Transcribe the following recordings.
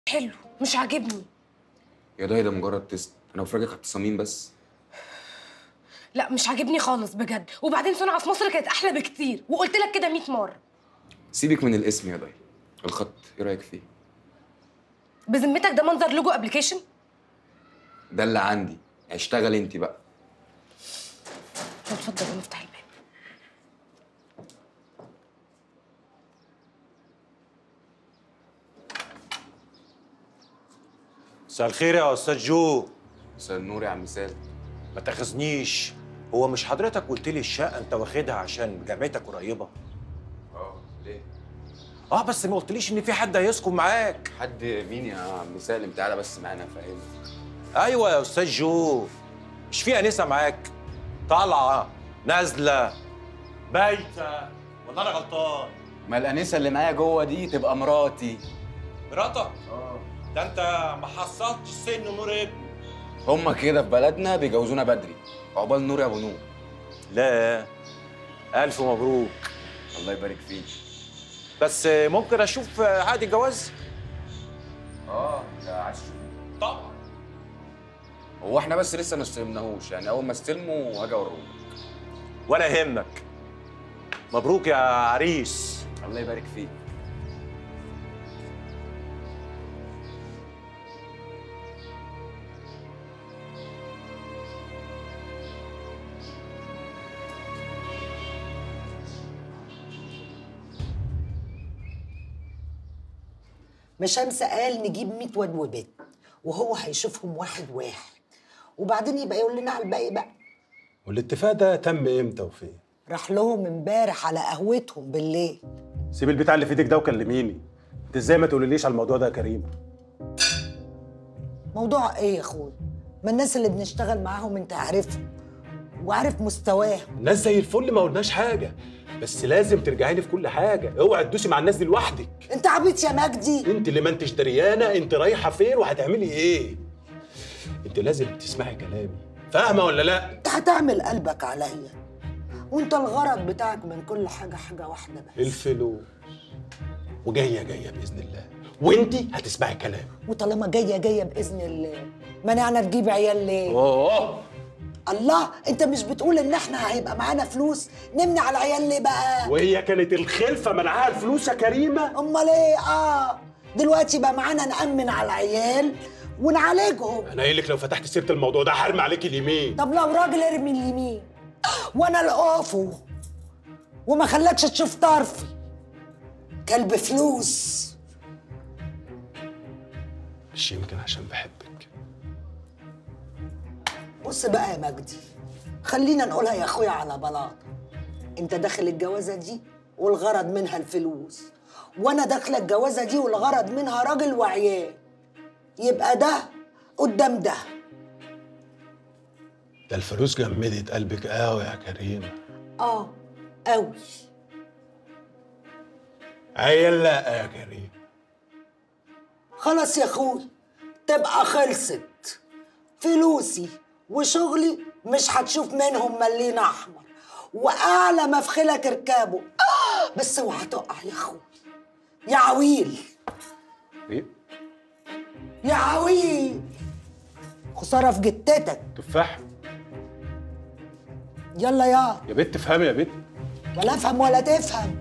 حلو مش عاجبني يا ده ده مجرد تيست انا بفرجك على التصاميم بس لا مش عاجبني خالص بجد وبعدين صنعة في مصر كانت احلى بكتير وقلت لك كده 100 مره سيبك من الاسم يا ضي الخط ايه رايك فيه بذمتك ده منظر لوجو ابلكيشن ده اللي عندي اشتغل انت بقى طب اتفضل نفتح الباب مساء الخير يا استاذ جو مساء النور يا عم سالم ما تاخذنيش هو مش حضرتك قلت لي الشقه انت واخدها عشان جامعتك قريبه اه ليه اه بس ما قلتليش ان في حد هيسكن معاك حد مين يا عم سالم تعالى بس معانا فاهمك ايوه يا استاذ جو مش في انسه معاك طالعه نازله بايته ولا انا غلطان ما الانسه اللي معايا جوه دي تبقى مراتي مراتك اه ده انت ما حصلتش سن نور ابني هما كده في بلدنا بيجوزونا بدري عقبال نور يا ابو نور لا الف مبروك الله يبارك فيك بس ممكن اشوف عقد الجواز اه ده عايز تشوف طبعا هو احنا بس لسه ما استلمناهوش يعني اول ما استلمه هاجي اوريهولك ولا يهمك مبروك يا عريس الله يبارك فيك مشامسة قال نجيب 100 واد وبنت وهو هيشوفهم واحد واحد وبعدين يبقى يقول لنا على الباقي بقى والاتفاق ده تم امتى وفين؟ راح لهم امبارح على قهوتهم بالليل سيب البتاع اللي في ايدك ده وكلميني انت ازاي ما تقوليليش على الموضوع ده يا كريم؟ موضوع ايه يا اخويا ما الناس اللي بنشتغل معاهم انت عارفهم وعارف مستواهم الناس زي الفل ما قلناش حاجه بس لازم ترجعي لي في كل حاجه اوعي تدوسي مع الناس دي لوحدك انت عبيط يا مجدي انت اللي ما انتش دريانه انت رايحه فين وهتعملي ايه انت لازم تسمعي كلامي فاهمه ولا لا انت هتعمل قلبك عليا وانت الغرض بتاعك من كل حاجه حاجه واحده بس الفلوس وجايه جايه باذن الله وانت هتسمعي كلامي وطالما جايه جايه باذن الله منعنا تجيب عيال ليه اوه الله انت مش بتقول ان احنا هيبقى معانا فلوس نمنع العيال ليه بقى وهي كانت الخلفه منعها الفلوس يا كريمه امال ايه اه دلوقتي بقى معانا نامن على العيال ونعالجهم انا قايل لك لو فتحت سيره الموضوع ده هرمي عليك اليمين طب لو راجل ارمي اليمين وانا القافه وما خلاكش تشوف طرفي كلب فلوس مش يمكن عشان بحبك بص بقى يا مجدي خلينا نقولها يا اخويا على بلاطه انت داخل الجوازه دي والغرض منها الفلوس وانا داخله الجوازه دي والغرض منها راجل وعيال يبقى ده قدام ده ده الفلوس جمدت قلبك قوي يا كريمه اه قوي عيل لا يا كريم خلاص يا اخوي تبقى خلصت فلوسي وشغلي مش هتشوف منهم ملين احمر واعلى ما في خيلك اركبه آه بس اوعى تقع يا اخوي يا عويل ايه يا عويل خساره في جتتك تفاح يلا يا يا بت افهمي يا بت ولا افهم ولا تفهم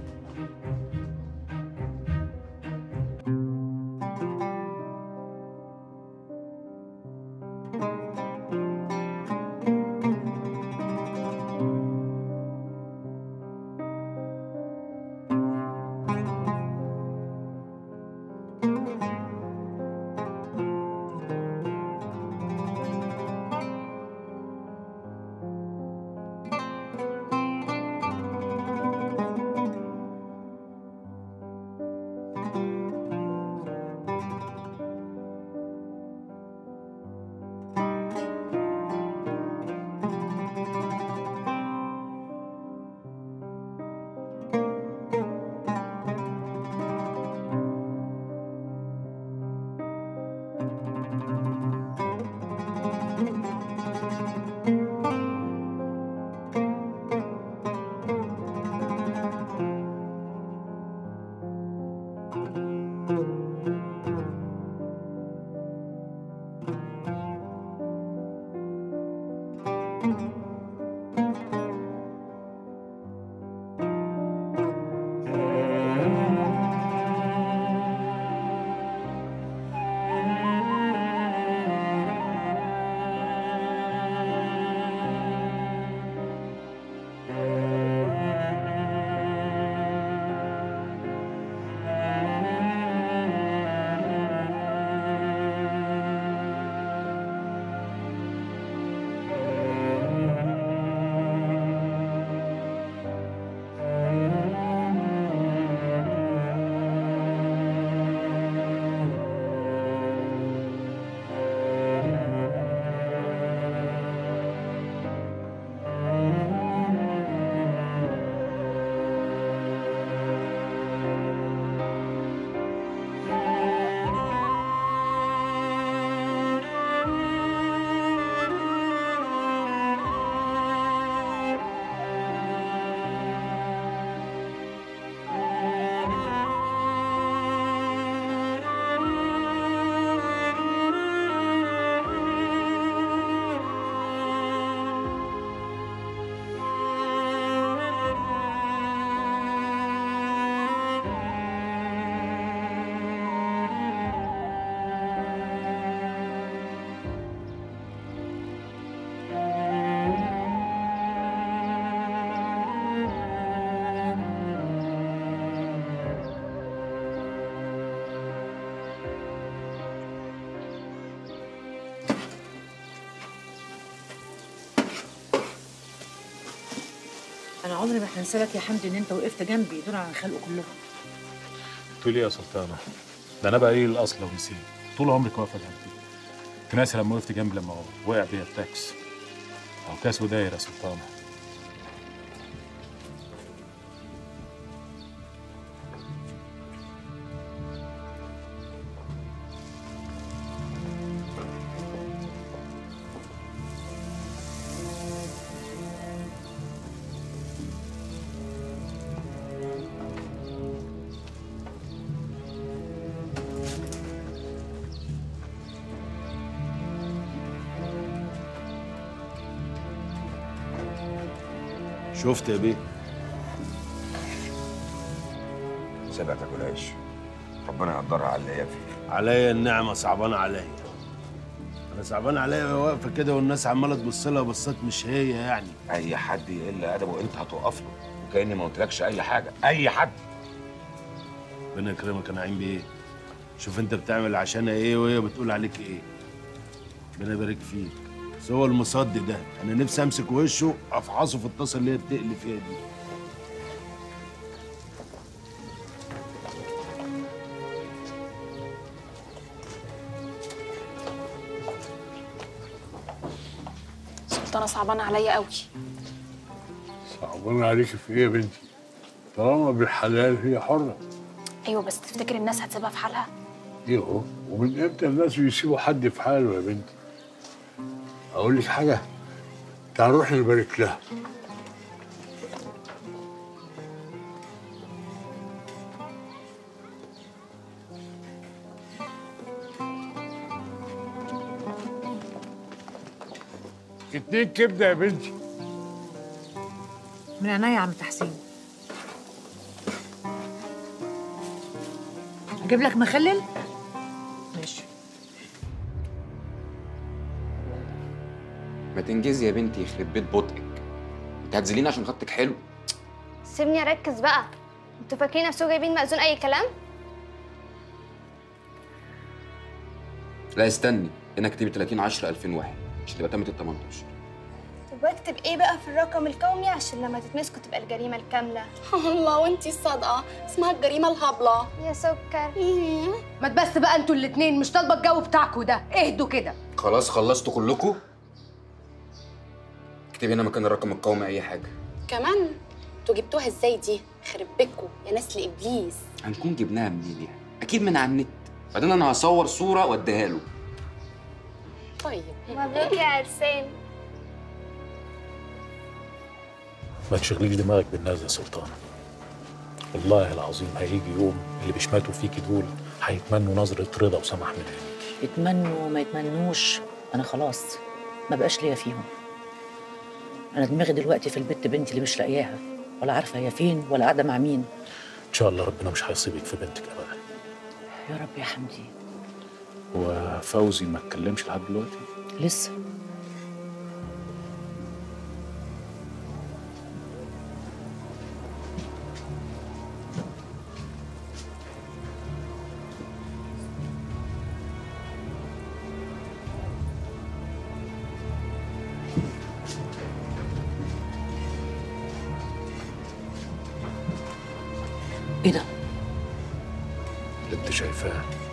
انا عمري ما هنسى لك يا حمدي ان انت وقفت جنبي دون عن خلقه كلهم تقول ايه يا سلطانه ده انا بقى ايه الاصل لو نسيت طول عمرك واقفه جنبي كنت ناسي لما وقفت جنبي لما وقع بيا التاكس او كاس وداير يا سلطانه شفت يا بيه سيبها تاكل عيش ربنا يقدرها على اللي هي فيه عليا النعمه صعبانه عليا انا صعبان عليا وهي واقفه كده والناس عماله تبص لها بصات مش هي يعني اي حد يقل ادبه انت هتوقف له وكاني ما قلتلكش اي حاجه اي حد ربنا يكرمك يا نعيم بيه شوف انت بتعمل عشانها ايه وهي بتقول عليك ايه ربنا يبارك فيك بس هو المصد ده انا نفسي امسك وشه افحصه في الطاسه اللي هي بتقلي فيها دي سلطانة صعبانة عليا قوي صعبان عليك في ايه يا بنتي؟ طالما بالحلال هي حرة ايوه بس تفتكر الناس هتسيبها في حالها ايه هو؟ ومن امتى الناس بيسيبوا حد في حاله يا بنتي؟ اقول لك حاجة تعال نروح نبارك لها اتنين كبدة يا بنتي من عينيا يا عم تحسين اجيب لك مخلل ماشي ما تنجزي يا بنتي يخرب بيت بطئك انت هتذليني عشان خطك حلو سيبني اركز بقى انتوا فاكرين نفسكم جايبين مأذون اي كلام لا استني هنا اكتبي 30 10 2001 عشان تبقى تمت ال 18 طب واكتب ايه بقى في الرقم القومي عشان لما تتمسكوا تبقى الجريمة الكاملة الله وانتي الصادقة اسمها الجريمة الهبلة يا سكر ما تبس بقى انتوا الاتنين مش طالبه الجو بتاعكوا ده اهدوا كده خلاص خلصتوا كلكم اكتبي هنا مكان الرقم القومي اي حاجه كمان انتوا جبتوها ازاي دي خرب بيتكم يا ناس لابليس هنكون جبناها منين يعني اكيد من على النت بعدين انا هصور صوره واديها له طيب مبروك يا عرسان ما تشغليش دماغك بالناس يا سلطانه والله العظيم هيجي يوم اللي بيشمتوا فيكي دول هيتمنوا نظره رضا وسمح من عينيكي يتمنوا ما يتمنوش انا خلاص ما بقاش ليا فيهم انا دماغي دلوقتي في البت بنتي اللي مش لاقياها ولا عارفه هي فين ولا قاعده مع مين ان شاء الله ربنا مش هيصيبك في بنتك ابدا يا رب يا حمدي وفوزي ما اتكلمش لحد دلوقتي لسه ايه ده اللي انت شايفاه